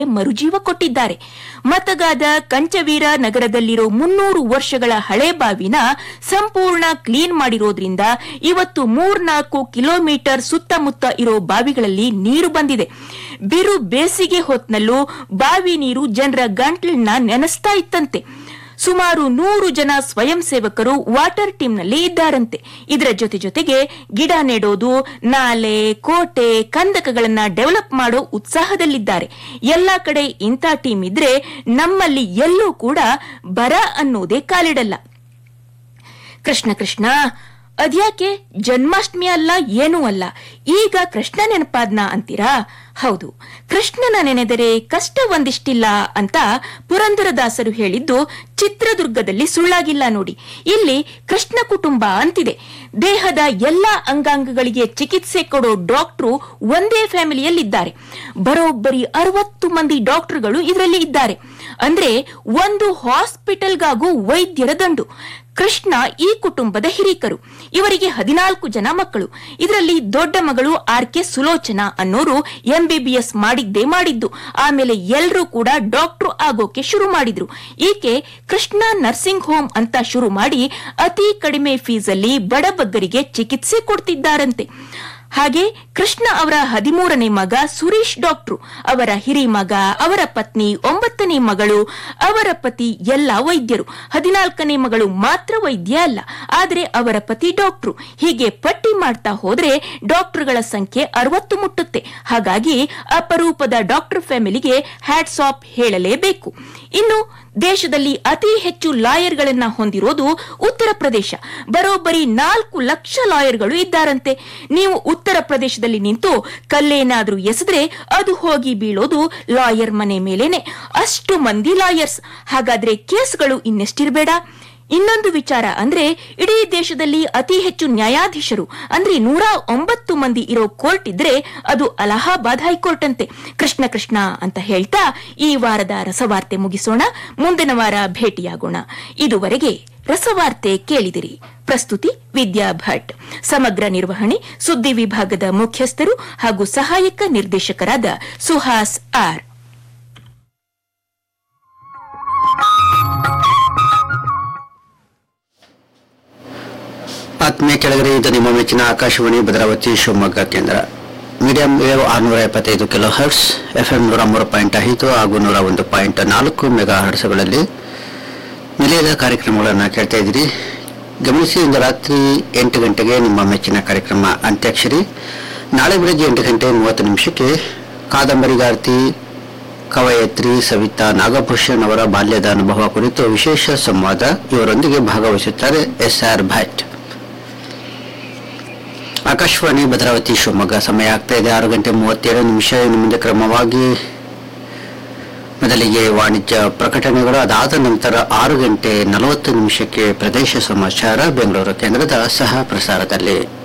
ಮರುಜೀವ ಕೊಟ್ಟಿದ್ದಾರೆ ಮತಗಾದ ಕಂಚವೀರ ನಗರದಲ್ಲಿರೋ ಮುನ್ನೂರು ವರ್ಷಗಳ ಹಳೆ ಬಾವಿನ ಸಂಪೂರ್ಣ ಕ್ಲೀನ್ ಮಾಡಿರೋದ್ರಿಂದ ಇವತ್ತು ಮೂರ್ನಾಲ್ಕು ಕಿಲೋಮೀಟರ್ ಸುತ್ತಮುತ್ತ ಇರೋ ಬಾವಿಗಳಲ್ಲಿ ನೀರು ಬಂದಿದೆ ಬಿರು ಬೇಸಿಗೆ ಹೊತ್ನಲ್ಲೂ ಬಾವಿ ನೀರು ಜನರ ಗಂಟ್ಲನ್ನ ನೆನೆಸ್ತಾ ಇತ್ತಂತೆ ಸುಮಾರು ನೂರು ಜನ ಸ್ವಯಂ ಸೇವಕರು ವಾಟರ್ ಟೀಮ್ನಲ್ಲಿ ಇದ್ದಾರಂತೆ ಇದರ ಜೊತೆ ಜೊತೆಗೆ ಗಿಡ ನೆಡೋದು ನಾಲೆ ಕೋಟೆ ಕಂದಕಗಳನ್ನ ಡೆವಲಪ್ ಮಾಡೋ ಉತ್ಸಾಹದಲ್ಲಿದ್ದಾರೆ ಎಲ್ಲಾ ಕಡೆ ಇಂಥ ಟೀಮ್ ಇದ್ರೆ ನಮ್ಮಲ್ಲಿ ಎಲ್ಲೂ ಕೂಡ ಬರ ಅನ್ನೋದೇ ಕಾಲಿಡಲ್ಲ ಕೃಷ್ಣ ಕೃಷ್ಣ ಅದ್ಯಾಕೆ ಜನ್ಮಾಷ್ಟಮಿ ಅಲ್ಲ ಏನೂ ಅಲ್ಲ ಈಗ ಕೃಷ್ಣ ನೆನಪಾದ್ನ ಅಂತೀರಾ ಹೌದು ಕೃಷ್ಣನ ನೆನೆದರೆ ಕಷ್ಟ ಒಂದಿಷ್ಟಿಲ್ಲ ಅಂತ ಪುರಂದರದಾಸರು ಹೇಳಿದ್ದು ಚಿತ್ರದುರ್ಗದಲ್ಲಿ ಸುಳ್ಳಾಗಿಲ್ಲ ನೋಡಿ ಇಲ್ಲಿ ಕೃಷ್ಣ ಕುಟುಂಬ ಅಂತಿದೆ ದೇಹದ ಎಲ್ಲಾ ಅಂಗಾಂಗಗಳಿಗೆ ಚಿಕಿತ್ಸೆ ಕೊಡೋ ಡಾಕ್ಟ್ರು ಒಂದೇ ಫ್ಯಾಮಿಲಿಯಲ್ಲಿದ್ದಾರೆ ಬರೋಬ್ಬರಿ ಅರವತ್ತು ಮಂದಿ ಡಾಕ್ಟರ್ಗಳು ಇದರಲ್ಲಿ ಇದ್ದಾರೆ ಅಂದ್ರೆ ಒಂದು ಹಾಸ್ಪಿಟಲ್ಗಾಗೂ ವೈದ್ಯರ ದಂಡು ಕೃಷ್ಣ ಈ ಕುಟುಂಬದ ಹಿರೀಕರು ಇವರಿಗೆ ಹದಿನಾಲ್ಕು ಜನ ಮಕ್ಕಳು ಇದರಲ್ಲಿ ದೊಡ್ಡ ಮಗಳು ಆರ್ ಕೆ ಸುಲೋಚನಾ ಅನ್ನೋರು ಎಂಬಿಬಿಎಸ್ ಮಾಡಿದ್ದೇ ಮಾಡಿದ್ದು ಆಮೇಲೆ ಎಲ್ಲರೂ ಕೂಡ ಡಾಕ್ಟರ್ ಆಗೋಕೆ ಶುರು ಮಾಡಿದ್ರು ಈಕೆ ಕೃಷ್ಣ ನರ್ಸಿಂಗ್ ಹೋಮ್ ಅಂತ ಶುರು ಮಾಡಿ ಅತಿ ಕಡಿಮೆ ಫೀಸಲ್ಲಿ ಬಡಬಗ್ಗರಿಗೆ ಚಿಕಿತ್ಸೆ ಕೊಡ್ತಿದ್ದಾರಂತೆ ಹಾಗೆ ಕೃಷ್ಣ ಅವರ ಹದಿಮೂರನೇ ಮಗ ಸುರೇಶ್ ಡಾಕ್ಟ್ರು ಅವರ ಹಿರಿ ಮಗ ಅವರ ಪತ್ನಿ ಒಂಬತ್ತನೇ ಮಗಳು ಅವರ ಪತಿ ಎಲ್ಲ ವೈದ್ಯರು ಹದಿನಾಲ್ಕನೇ ಮಗಳು ಮಾತ್ರ ವೈದ್ಯ ಅಲ್ಲ ಆದರೆ ಅವರ ಪತಿ ಡಾಕ್ಟ್ರು ಹೀಗೆ ಪಟ್ಟಿ ಮಾಡ್ತಾ ಹೋದ್ರೆ ಡಾಕ್ಟರ್ಗಳ ಸಂಖ್ಯೆ ಅರವತ್ತು ಮುಟ್ಟುತ್ತೆ ಹಾಗಾಗಿ ಅಪರೂಪದ ಡಾಕ್ಟರ್ ಫ್ಯಾಮಿಲಿಗೆ ಹ್ಯಾಟ್ಸ್ ಆಫ್ ಹೇಳಲೇಬೇಕು ಇನ್ನು ದೇಶದಲ್ಲಿ ಅತಿ ಹೆಚ್ಚು ಲಾಯರ್ಗಳನ್ನ ಹೊಂದಿರೋದು ಉತ್ತರ ಪ್ರದೇಶ ಬರೋಬ್ಬರಿ ನಾಲ್ಕು ಲಕ್ಷ ಲಾಯರ್ಗಳು ಇದ್ದಾರಂತೆ ನೀವು ಉತ್ತರ ಪ್ರದೇಶದಲ್ಲಿ ನಿಂತು ಕಲ್ಲೇನಾದ್ರೂ ಎಸೆದ್ರೆ ಅದು ಹೋಗಿ ಬೀಳೋದು ಲಾಯರ್ ಮನೆ ಮೇಲೇನೆ ಅಷ್ಟು ಮಂದಿ ಲಾಯರ್ಸ್ ಹಾಗಾದ್ರೆ ಕೇಸ್ಗಳು ಇನ್ನೆಷ್ಟಿರಬೇಡ ಇನ್ನೊಂದು ವಿಚಾರ ಅಂದ್ರೆ ಇಡೀ ದೇಶದಲ್ಲಿ ಅತಿ ಹೆಚ್ಚು ನ್ಯಾಯಾಧೀಶರು ಅಂದ್ರೆ ನೂರ ಒಂಬತ್ತು ಮಂದಿ ಇರೋ ಕೋರ್ಟ್ ಇದ್ರೆ ಅದು ಅಲಹಾಬಾದ್ ಹೈಕೋರ್ಟ್ ಅಂತೆ ಕೃಷ್ಣ ಕೃಷ್ಣ ಅಂತ ಹೇಳ್ತಾ ಈ ವಾರದ ರಸವಾರ್ತೆ ಮುಗಿಸೋಣ ಮುಂದಿನ ವಾರ ಭೇಟಿಯಾಗೋಣ ಇದುವರೆಗೆ ರಸವಾರ್ತೆ ಕೇಳಿದಿರಿ ಪ್ರಸ್ತುತಿ ವಿದ್ಯಾ ಭಟ್ ಸಮಗ್ರ ನಿರ್ವಹಣೆ ಸುದ್ದಿ ವಿಭಾಗದ ಮುಖ್ಯಸ್ಥರು ಹಾಗೂ ಸಹಾಯಕ ನಿರ್ದೇಶಕರಾದ ಸುಹಾಸ್ ಆರ್ ಆತ್ಮೀಯ ಕೆಳಗಡೆ ಇದು ನಿಮ್ಮ ಮೆಚ್ಚಿನ ಆಕಾಶವಾಣಿ ಭದ್ರಾವತಿ ಶಿವಮೊಗ್ಗ ಕೇಂದ್ರ ಮೀಡಿಯಂ ವೇವ್ ಆರುನೂರ ಎಪ್ಪತ್ತೈದು ಕಿಲೋ ಹರ್ಟ್ಸ್ ಎಫ್ ಎಂ ನೂರ ಮೂರು ಪಾಯಿಂಟ್ ಐದು ಹಾಗೂ ನೂರ ಒಂದು ಪಾಯಿಂಟ್ ನಾಲ್ಕು ಮೆಗಾ ಹರ್ಟ್ಸ್ಗಳಲ್ಲಿ ನಿಲಯದ ಕಾರ್ಯಕ್ರಮಗಳನ್ನು ಕೇಳ್ತಾ ಇದ್ದೀರಿ ಗಮನಿಸಿ ಇಂದು ರಾತ್ರಿ ಎಂಟು ಗಂಟೆಗೆ ನಿಮ್ಮ ಮೆಚ್ಚಿನ ಕಾರ್ಯಕ್ರಮ ಅಂತ್ಯಾಕ್ಷರಿ ನಾಳೆ ಬೆಳಗ್ಗೆ ಎಂಟು ಗಂಟೆ ಮೂವತ್ತು ನಿಮಿಷಕ್ಕೆ ಕಾದಂಬರಿಗಾರ್ತಿ ಕವಯತ್ರಿ ಸವಿತಾ ನಾಗಭೂಷಣ್ ಅವರ ಬಾಲ್ಯದ ಅನುಭವ ಕುರಿತು ವಿಶೇಷ ಸಂವಾದ ಇವರೊಂದಿಗೆ ಭಾಗವಹಿಸುತ್ತಾರೆ ಎಸ್ ಆರ್ ಭಟ್ ಆಕಾಶವಾಣಿ ಭದ್ರಾವತಿ ಶಿವಮೊಗ್ಗ ಸಮಯ ಆಗ್ತಾ ಇದೆ ಆರು ಗಂಟೆ ಮೂವತ್ತೇಳು ನಿಮಿಷ ಇನ್ನು ಮುಂದೆ ಕ್ರಮವಾಗಿ ಮೊದಲಿಗೆ ವಾಣಿಜ್ಯ ಪ್ರಕಟಣೆಗಳು ಅದಾದ ನಂತರ ಆರು ಗಂಟೆ ನಲವತ್ತು ನಿಮಿಷಕ್ಕೆ ಪ್ರದೇಶ ಸಮಾಚಾರ ಬೆಂಗಳೂರು ಕೇಂದ್ರದ ಸಹ ಪ್ರಸಾರದಲ್ಲಿ